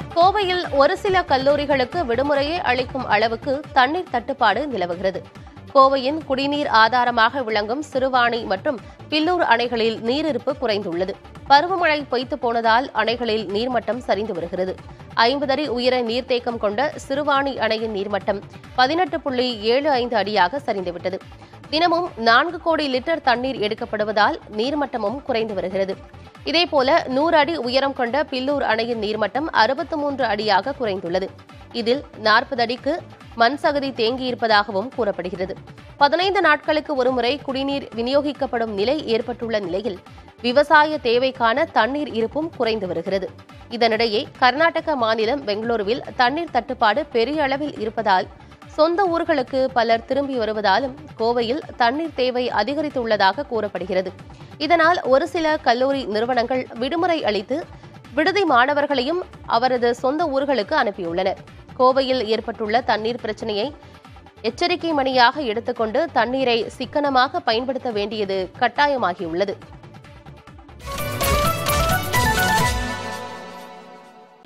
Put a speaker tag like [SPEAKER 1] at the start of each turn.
[SPEAKER 1] கோவையில் ஒரு சில கல்லூரிகளுக்கு விடுமுறையை அளிக்கும் அளவுக்கு தண்ணீர் தட்டுப்பாடு நிலவுகிறது கோவையின் குடிநீர் ஆதாரமாக விளங்கும் சிறுவாணி மற்றும் பில்லூர் அணைகளில் நீரிருப்பு குறைந்துள்ளது பருவமழை பொய்த்து போனதால் அணைகளில் நீர்மட்டம் சரிந்து வருகிறது ஐம்பது அடி உயர நீர்த்தேக்கம் கொண்ட சிறுவாணி அணையின் நீர்மட்டம் பதினெட்டு புள்ளி ஏழு ஐந்து அடியாக சரிந்துவிட்டது தினமும் நான்கு கோடி லிட்டர் தண்ணீர் எடுக்கப்படுவதால் நீர்மட்டமும் குறைந்து வருகிறது இதேபோல நூறு அடி உயரம் கொண்ட பில்லூர் அணையின் நீர்மட்டம் அறுபத்து மூன்று அடியாக குறைந்துள்ளது இதில் நாற்பது அடிக்கு மண் சகதி தேங்கியிருப்பதாகவும் கூறப்படுகிறது பதினைந்து நாட்களுக்கு ஒருமுறை குடிநீர் விநியோகிக்கப்படும் நிலை ஏற்பட்டுள்ள நிலையில் விவசாய தேவைக்கான தண்ணீர் இருப்பும் குறைந்து வருகிறது இதனிடையே கர்நாடக மாநிலம் பெங்களூருவில் தண்ணீர் தட்டுப்பாடு பெரிய அளவில் இருப்பதால் சொந்த ஊர்களுக்கு பலர் திரும்பி வருவதாலும் கோவையில் தண்ணீர் தேவை அதிகரித்துள்ளதாக கூறப்படுகிறது இதனால் ஒரு சில கல்லூரி நிறுவனங்கள் விடுமுறை அளித்து விடுதி மாணவர்களையும் அவரது சொந்த ஊர்களுக்கு அனுப்பியுள்ளனர் கோவையில் ஏற்பட்டுள்ள தண்ணீர் பிரச்சனையை எச்சரிக்கை மணியாக எடுத்துக்கொண்டு தண்ணீரை சிக்கனமாக பயன்படுத்த வேண்டியது கட்டாயமாகியுள்ளது